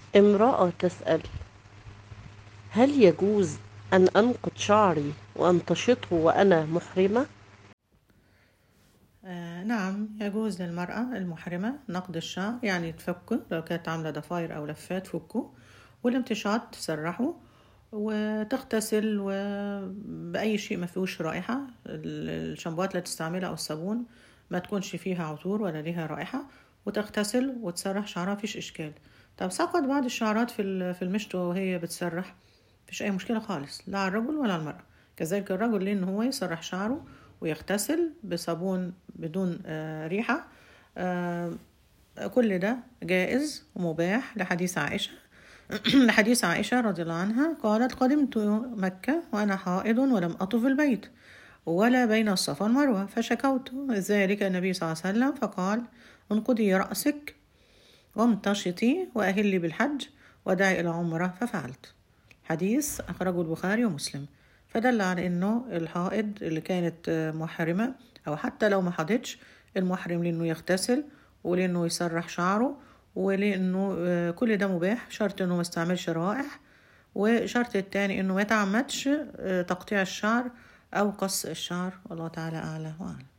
امرأة تسأل هل يجوز أن أنقض شعري وأنتشطه وأنا محرمة؟ آه نعم يجوز للمرأة المحرمة نقض الشعر يعني تفكه لو كانت عاملة ضفاير أو لفات فكه والامتشاط تسرحه وتغتسل بأي شيء ما فيهوش رائحة الشامبوات اللي تستعملها أو الصابون ما تكونش فيها عطور ولا ليها رائحة وتغتسل وتسرح شعرها فيش إشكال طب سقط بعض الشعرات في في المشط وهي بتسرح مفيش أي مشكلة خالص لا على الرجل ولا على المرأة كذلك الرجل ليه إن هو يسرح شعره ويغتسل بصابون بدون ريحة كل ده جائز ومباح لحديث عائشة لحديث عائشة رضي الله عنها قالت قدمت مكة وأنا حائض ولم أطف البيت ولا بين الصفا والمروة فشكوت ذلك النبي صلى الله عليه وسلم فقال انقضي رأسك وامتشطي وأهلي بالحج ودعي إلى عمرة ففعلت حديث أخرجه البخاري ومسلم فدل على أنه الحائض اللي كانت محرمة أو حتى لو ما حضتش المحرم لأنه يغتسل ولأنه يسرح شعره ولأنه كل ده مباح شرط أنه ما يستعملش روائح وشرط التاني أنه ما يتعمدش تقطيع الشعر أو قص الشعر والله تعالى أعلى وأعلم